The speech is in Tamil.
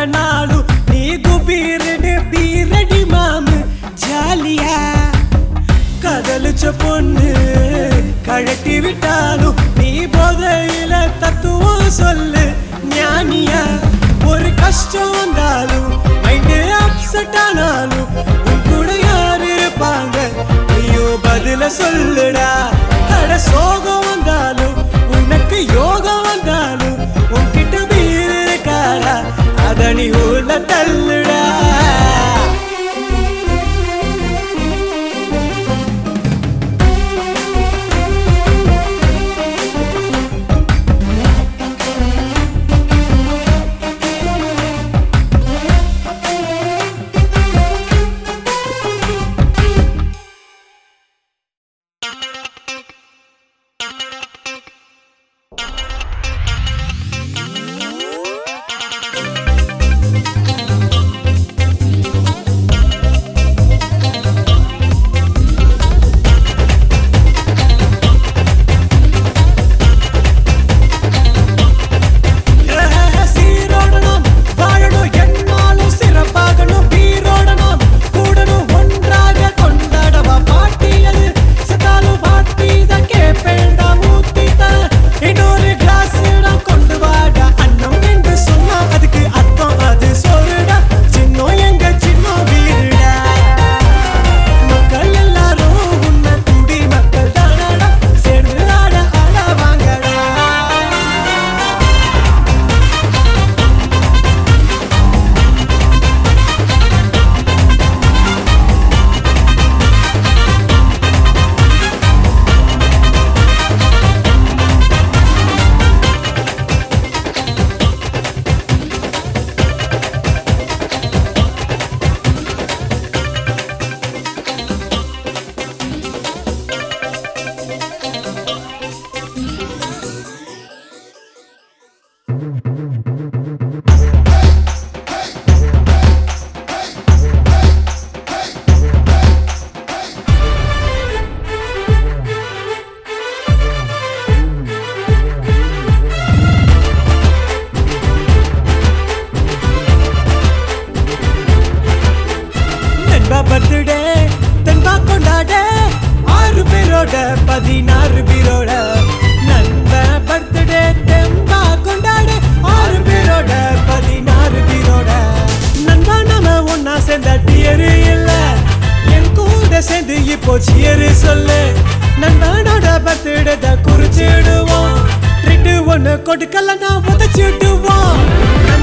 நாளும் நீ குபீரடு பீரடி மாமு ஜாலியா கதலிச்ச பொண்ணு கழட்டி விட்டாலும் நீ போதையில தத்துவம் சொல்லு ஞானியா ஒரு கஷ்டம் வந்தாலும் மைண்டு அப்செட் ஆனாலும் உன் கூட யார் இருப்பாங்க ஐயோ பதில சொல்லுடா அட சோகம் வந்தாலும் உனக்கு யோகம் வந்தாலும் உன்கிட்ட வீர் இருக்காடா அத நீ உள்ள தள்ளுடா சீரோடணும் வாழணும் என்னாலும் சிறப்பாகணும் பீரோடணும் கூடணும் ஒன்றாக கொண்டாடவா பாட்டியது செத்தாலும் பாட்டி தான் கேப்பேண்டா ஊத்தி தர இன்னொரு கிளாஸ் கொண்டு வாடா அன்னம் என்று சொன்னா அதுக்கு அர்த்தம் அது சொல்லுடா சின்னம் எங்க சின்ன வீடுடா மக்கள் எல்லாரும் உன்னை குடி மக்கள் தானடா சேர்ந்து ஆட ஆட வாங்கடா நண்பா பர்த்டே தன்பா கொண்டாட ஆறு பேரோட பதினாறு பேரோட நண்பா பர்த்டே தெம்பா கொண்டாட ஆறு பேரோட பதினாறு பேரோட நண்பா நாம ஒன்னா சேர்ந்த டியரு இல்ல என் கூட சேர்ந்து இப்போ சியரு சொல்லு நண்பனோட பர்த்டே குறிச்சிடுவோம் ட்ரிட்டு ஒண்ணு கொடுக்கலன்னா உதச்சிடுவோம்